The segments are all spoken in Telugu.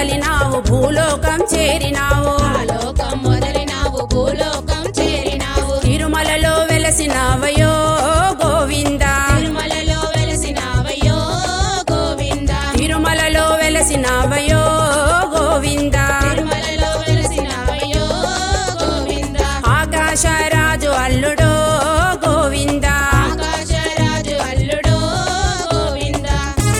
మొదలినావు భూలోకం చేరినావు లోకం మొదలినావు భూలోకం చేరినావు తిరుమలలో వెలసినావయో గోవింద తిరుమలలో వెలసినావయ్యో గోవింద తిరుమలలో వెలసినావయో గోవింద తిరుమలలో వెలసినావయ్యో గోవింద ఆకాశరాజు అల్లుడో గోవింద ఆకాశరాజు అల్లుడో గోవింద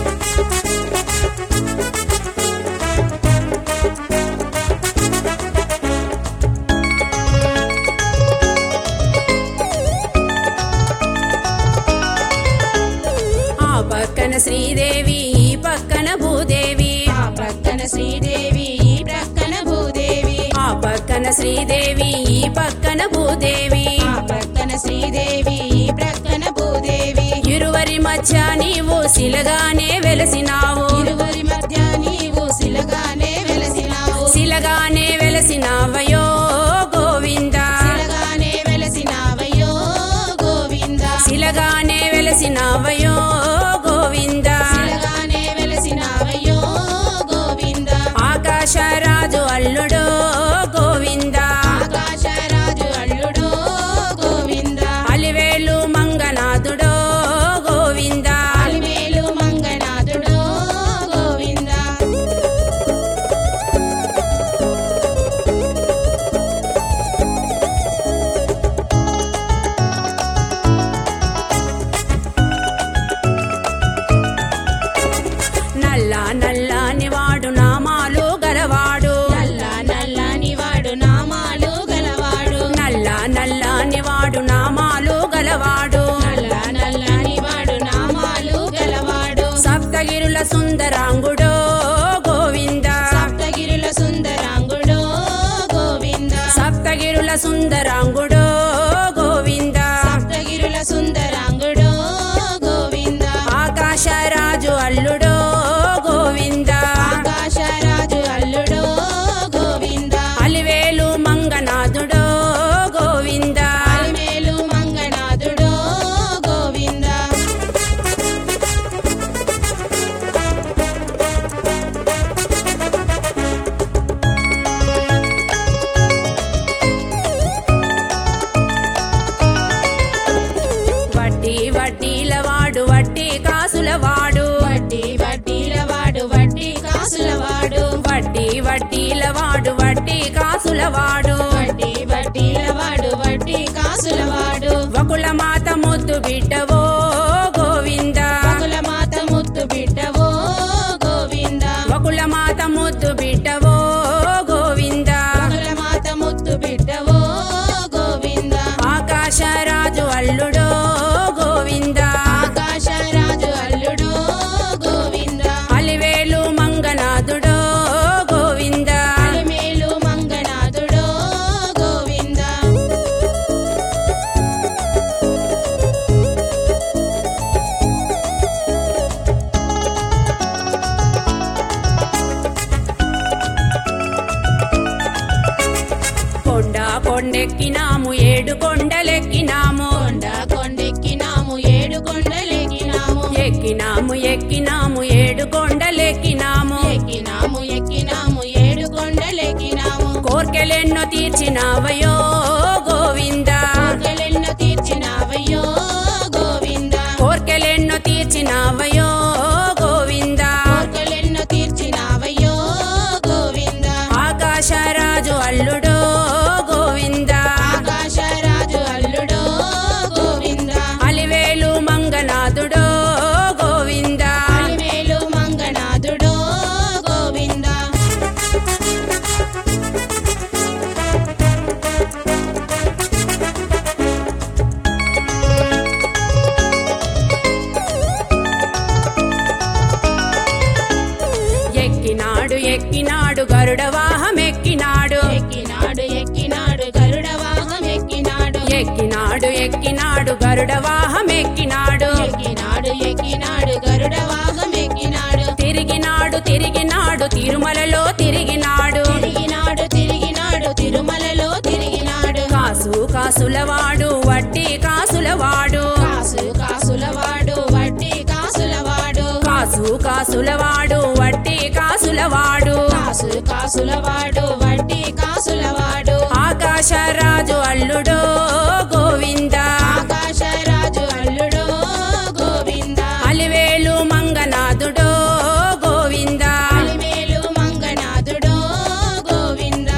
ఆ పక్కన శ్రీదేవి ఈ పక్కన భూదేవి ఆ ప్రక్కన శ్రీదేవి ఈ ప్రక్కన భూదేవి ఆ పక్కన శ్రీదేవి ఈ పక్కన భూదేవి ఆ ప్రక్కన శ్రీదేవి ఈ ప్రక్కన భూదేవి ఇరువరి మధ్య నీవు శిలగానే వెలసినావు ఇరువురి మధ్య నీవు శిలగానే వెలసినావు శిలగానే వెలసినావయో గోవింద శిలగానే వెలసినావయ్యో గోవింద శిలగానే వెలసినావయో గోవింద శిలగానే వెలసినావయ్యో గోవింద ఆకాశరాజు అల్లుడో గోవింద ఆకాశరాజు అల్లుడో గోవింద అలివేలు మంగనాథుడో గోవింద అలిమేలు మంగనాథుడో గోవింద నల్ల నల్లని వాడు నామాలు గలవాడు నల్ల నల్లని వాడు నామాలు గలవాడు నల్ల నల్లని వాడు నామాలు గలవాడు నల్ల నల్లని వాడు నామాలు గలవాడు సప్తగిరుల సుందరాంగుడో గోవింద సప్తగిరుల సుందరాంగుడో గోవింద సప్తగిరుల సుందరాంగుడో గోవింద సప్తగిరుల సుందరాంగుడో గోవింద ఆకాశరాజు అల్లుడో గోవింద ఆకాశరాజు అల్లుడో గోవింద అలివేలు మంగనాథుడో గోవింద అలిమేలు మంగనాథుడో గోవింద వడ్డీ వడ్డీల వాడు వడ్డీ కాసుల వాడు వడ్డీ వడ్డీల వాడు వడ్డీ కాసుల వాడు వడ్డీ వడ్డీల వాడు వడ్డీ కాసుల వాడు వడ్డీ వడ్డీల వాడు వడ్డీ కాసుల వాడు వకుల మాత ముద్దు బిడ్డవో గోవింద పగుల మాత ముత్తు బిడ్డవో గోవింద వకుల మాత ముద్దు బిడ్డవో గోవింద పగుల మాత ముత్తు బిడ్డవో గోవింద ఆకాశరాజు అల్లుడో గోవింద ఆకాశరాజు అల్లుడో గోవింద అలివేలు మంగనాథుడో గోవింద అలిమేలు మంగనాథుడో గోవింద కొండ కొండెక్కినాము ఏడు కొండలెక్కినాము కొండ కొండెక్కినాము ఏడు కొండలెక్కినాము ఎక్కినాము ఎక్కినాము ఏడు కొండలెక్కినాము ఎక్కినాము ఎక్కినాము ఏడు కొండలెక్కినాము కోర్కెలెన్నో తీర్చినావయో గోవింద కోర్కెలెన్నో తీర్చినావయ్యో గోవింద కోర్కెలెన్నో తీర్చినావయో గోవింద కోర్కెలెన్నో తీర్చినావయ్యో గోవింద ఆకాశరాజు అల్లుడో గోవింద ఆకాశరాజు అల్లుడో గోవింద అలివేలు మంగనాథుడో గోవింద అలిమేలు మంగనాథుడో గోవింద ఎక్కినాడు ఎక్కినాడు గరుడ వాహం ఎక్కినాడు ఎక్కినాడు ఎక్కినాడు గరుడ వాహం ఎక్కినాడు ఎక్కినాడు ఎక్కినాడు గరుడ వాహం ఎక్కినాడు ఎక్కినాడు ఎక్కినాడు గరుడ వాహం ఎక్కినాడు తిరిగినాడు తిరిగినాడు తిరుమలలో తిరిగినాడు తిరిగినాడు తిరిగినాడు తిరుమలలో తిరిగినాడు కాసు కాసులవాడు వడ్డీ కాసులవాడు కాసు కాసులవాడు వడ్డీ కాసులవాడు కాసు కాసులవాడు వడ్డీ కాసు కాసుల వాడు కాసులు కాసుల వాడు వడ్డీ కాసుల వాడు ఆకాశరాజు అల్లుడో గోవింద ఆకాశరాజు అల్లుడో గోవింద అలివేలు మంగనాథుడో గోవింద అలిమేలు మంగనాథుడో గోవింద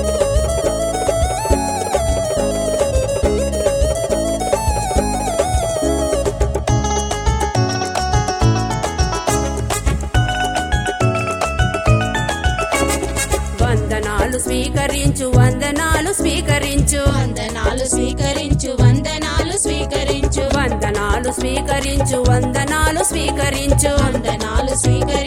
వందనాలు స్వీకరించు వందనాలు స్వీకరించు వందనాలు స్వీకరించు వందనాలు స్వీకరించు వందనాలు స్వీకరించు వందనాలు స్వీకరించు వందనాలు స్వీకరించు